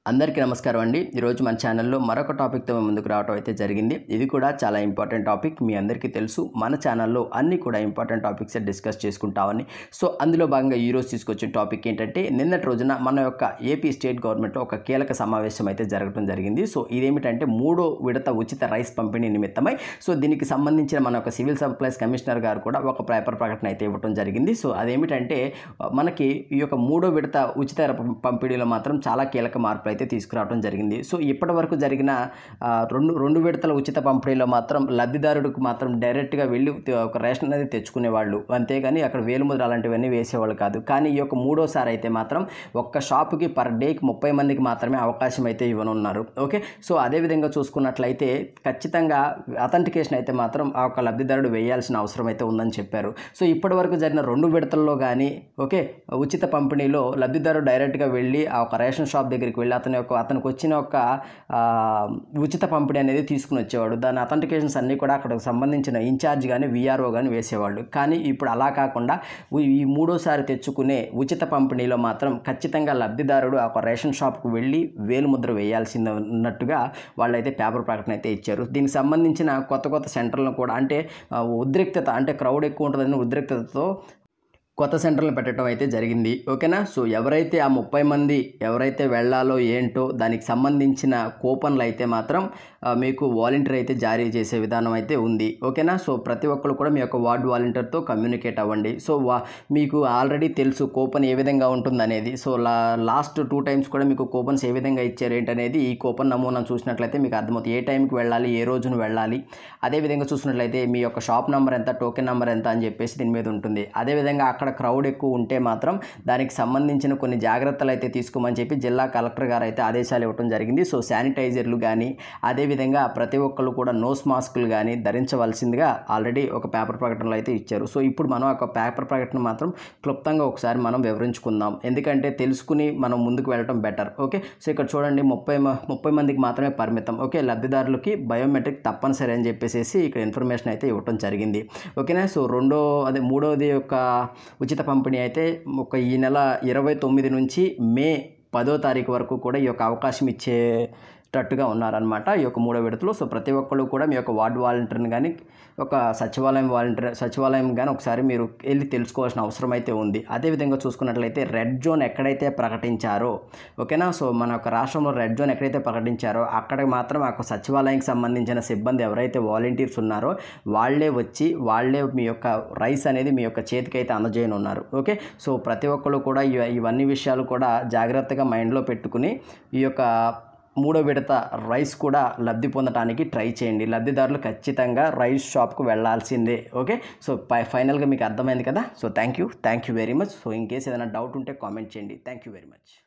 అందరికీ నమస్కారం అండి ఈరోజు మన ఛానల్లో మరొక టాపిక్తో మేము ముందుకు రావడం అయితే జరిగింది ఇది కూడా చాలా ఇంపార్టెంట్ టాపిక్ మీ అందరికీ తెలుసు మన ఛానల్లో అన్ని కూడా ఇంపార్టెంట్ టాపిక్స్ డిస్కస్ చేసుకుంటామని సో అందులో భాగంగా ఈరోజు తీసుకొచ్చిన టాపిక్ ఏంటంటే నిన్నటి రోజున మన యొక్క ఏపీ స్టేట్ గవర్నమెంట్లో ఒక కీలక సమావేశం అయితే జరగడం జరిగింది సో ఇదేమిటంటే మూడో విడత ఉచిత రైస్ పంపిణీ నిమిత్తమై సో దీనికి సంబంధించిన మన యొక్క సివిల్ సప్లైస్ కమిషనర్ గారు కూడా ఒక పేపర్ ప్రకటన అయితే ఇవ్వడం జరిగింది సో అదేమిటంటే మనకి ఈ యొక్క మూడో విడత ఉచిత పంపిణీలో మాత్రం చాలా కీలక మార్పులు అయితే తీసుకురావడం జరిగింది సో ఇప్పటి వరకు జరిగిన ఆ, రెండు రెండు విడతల ఉచిత పంపిణీలో మాత్రం లబ్ధిదారుడికి మాత్రం డైరెక్ట్గా వెళ్ళి తె- ఒక రేషన్ అనేది తెచ్చుకునేవాళ్ళు అంతేగాని అక్కడ వేలుముద్ర అలాంటివన్నీ వేసేవాళ్ళు కాదు కానీ ఈ యొక్క మూడోసారి అయితే మాత్రం ఒక్క షాపుకి పర్ డేకి ముప్పై మందికి మాత్రమే అవకాశం అయితే ఇవ్వనున్నారు ఓకే సో అదేవిధంగా చూసుకున్నట్లయితే ఖచ్చితంగా అథెంటికేషన్ అయితే మాత్రం ఆ యొక్క లబ్ధిదారుడు వేయాల్సిన అవసరం అయితే ఉందని చెప్పారు సో ఇప్పటి వరకు జరిగిన రెండు విడతల్లో కానీ ఓకే ఉచిత పంపిణీలో లబ్ధిదారుడు డైరెక్ట్గా వెళ్ళి ఆ ఒక రేషన్ షాప్ దగ్గరికి వెళ్ళి అతని యొక్క అతనికి వచ్చిన ఒక ఆ, ఉచిత పంపిణీ అనేది తీసుకుని వచ్చేవాడు దాని అథెంటికేషన్స్ అన్నీ కూడా అక్కడ సంబంధించిన ఇన్ఛార్జ్ కానీ విఆర్ఓ కానీ వేసేవాళ్ళు కానీ ఇప్పుడు అలా కాకుండా ఉ- ఈ మూడోసారి తెచ్చుకునే ఉచిత పంపిణీలో మాత్రం ఖచ్చితంగా లబ్ధిదారుడు ఆ ఒక రేషన్ షాప్కు వెళ్ళి వేలుముద్ర వేయాల్సింది ఉన్నట్టుగా వాళ్ళైతే పేపర్ ప్రకటన అయితే ఇచ్చారు దీనికి సంబంధించిన కొత్త కొత్త సెంటర్లను కూడా అంటే ఆ, ఉద్రిక్తత అంటే క్రౌడ్ ఎక్కువ ఉంటుందని ఉద్రిక్తతతో కొత్త సెంటర్లు పెట్టడం అయితే జరిగింది ఓకేనా సో ఎవరైతే ఆ ముప్పై మంది ఎవరైతే వెళ్ళాలో ఏంటో దానికి సంబంధించిన కూపన్లు అయితే మాత్రం ఆ, మీకు వాలంటీర్ అయితే జారీ చేసే విధానం అయితే ఉంది ఓకేనా సో ప్రతి ఒక్కరు కూడా మీ యొక్క వార్డ్ వాలంటీర్తో కమ్యూనికేట్ అవ్వండి సో వా మీకు ఆల్రెడీ తెలుసు కూపన్ ఏ విధంగా ఉంటుందనేది సో లా లాస్ట్ టూ టైమ్స్ కూడా మీకు కూపన్స్ ఏ విధంగా ఇచ్చారు ఏంటనేది ఈ కూపన్ నమూనా చూసినట్లయితే మీకు అర్థమవుతుంది ఏ టైంకి వెళ్ళాలి ఏ రోజున వెళ్ళాలి అదేవిధంగా చూసినట్లయితే మీ యొక్క షాప్ నెంబర్ ఎంత టోకెన్ నెంబర్ ఎంత అని చెప్పేసి దీని మీద ఉంటుంది అదేవిధంగా అక్కడ క్రౌడ్ ఎక్కువ ఉంటే మాత్రం దానికి సంబంధించిన కొన్ని జాగ్రత్తలు అయితే తీసుకోమని చెప్పి జిల్లా కలెక్టర్ గారు అయితే ఆదేశాలు ఇవ్వడం జరిగింది సో శానిటైజర్లు కానీ అదేవిధంగా ప్రతి ఒక్కళ్ళు కూడా నోస్ మాస్కులు కానీ ధరించవలసిందిగా ఆల్రెడీ ఒక పేపర్ ప్రకటనలో అయితే ఇచ్చారు సో ఇప్పుడు మనం ఒక పేపర్ ప్రకటన మాత్రం క్లుప్తంగా ఒకసారి మనం వివరించుకుందాం ఎందుకంటే తెలుసుకుని మనం ముందుకు వెళ్ళటం బెటర్ ఓకే సో ఇక్కడ చూడండి ముప్పై మ- ముప్పై మందికి మాత్రమే పరిమితం ఓకే లబ్ధిదారులకి బయోమెట్రిక్ తప్పనిసరి అని చెప్పేసి ఇక్కడ ఇన్ఫర్మేషన్ అయితే ఇవ్వటం జరిగింది ఓకేనా సో రెండో అదే మూడోది యొక్క ఉచిత పంపిణీ అయితే ఒక ఈ నెల ఇరవై తొమ్మిది నుంచి మే పదో తారీఖు వరకు కూడా ఈ యొక్క అవకాశం ఇచ్చేటట్టుగా ఉన్నారనమాట ఈ యొక్క మూడో విడతలో సో ప్రతి ఒక్కళ్ళు కూడా మీ యొక్క వార్డు వాలంటీర్ని కానీ ఒక సచివాలయం వాలంటీర్ సచివాలయం కానీ ఒకసారి మీరు వెళ్ళి తెలుసుకోవాల్సిన అవసరం అయితే ఉంది అదేవిధంగా చూసుకున్నట్లయితే రెడ్ జోన్ ఎక్కడైతే ప్రకటించారో ఓకేనా సో మన యొక్క రాష్ట్రంలో రెడ్ జోన్ ఎక్కడైతే ప్రకటించారో అక్కడ మాత్రం ఆ యొక్క సచివాలయానికి సంబంధించిన సిబ్బంది ఎవరైతే వాలంటీర్స్ ఉన్నారో వాళ్ళే వచ్చి వాళ్ళే మీ యొక్క రైస్ అనేది మీ యొక్క చేతికి అయితే అందజేయనున్నారు ఓకే సో ప్రతి ఒక్కరు కూడా ఇవ- ఇవన్నీ విషయాలు కూడా జాగ్రత్తగా మైండ్లో పెట్టుకుని ఈ యొక్క మూడో విడత రైస్ కూడా లబ్ధి పొందడానికి ట్రై చేయండి లబ్ధిదారులు ఖచ్చితంగా రైస్ షాప్కు వెళ్ళాల్సిందే ఓకే సో పై ఫైనల్గా మీకు అర్థమైంది కదా so thank you thank you very much so in case ఏదైనా డౌట్ ఉంటే కామెంట్ చేయండి థ్యాంక్ యూ వెరీ మచ్